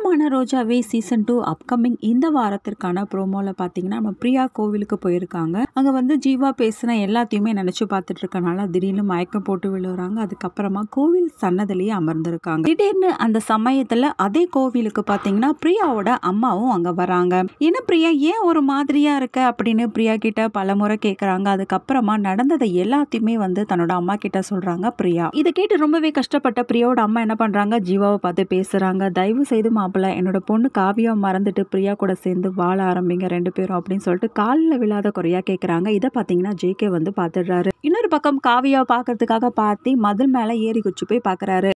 இதமான Rojave season two upcoming இந்த வாரத்திற்கான ப்ரோமோவில் பார்த்தீங்கன்னா நம்ம பிரியா கோவிலுக்கு போயிருக்காங்க அங்கே வந்து ஜீவா பேசின எல்லாத்தையுமே நினச்சி பார்த்துட்டு இருக்கனால திடீர்னு மயக்கம் போட்டு விழுறாங்க அதுக்கப்புறமா கோவில் சன்னதிலேயே அமர்ந்திருக்காங்க திடீர்னு அந்த சமயத்தில் அதே கோவிலுக்கு பார்த்தீங்கன்னா பிரியாவோட அம்மாவும் அங்கே வராங்க என்ன பிரியா ஏன் ஒரு மாதிரியா இருக்க அப்படின்னு பிரியா கிட்ட பல முறை கேட்குறாங்க அதுக்கப்புறமா நடந்ததை எல்லாத்தையுமே வந்து தன்னோட அம்மா கிட்ட சொல்றாங்க பிரியா இதை கேட்டு ரொம்பவே கஷ்டப்பட்ட பிரியாவோட அம்மா என்ன பண்றாங்க ஜீவாவை பார்த்து பேசுறாங்க தயவு செய்து மாப்பிள்ள என்னோட பொண்ணு காவியா மறந்துட்டு பிரியா கூட சேர்ந்து வாழ ஆரம்பிங்க ரெண்டு பேரும் அப்படின்னு சொல்லிட்டு காலில் விழாத குறையா கேட்குறாங்க இதை பார்த்தீங்கன்னா ஜேகே வந்து பார்த்துடுறாரு இன்னொரு பக்கம் காவியா பார்க்கறதுக்காக பார்த்து மதில் மேலே ஏறி குச்சி போய் பார்க்குறாரு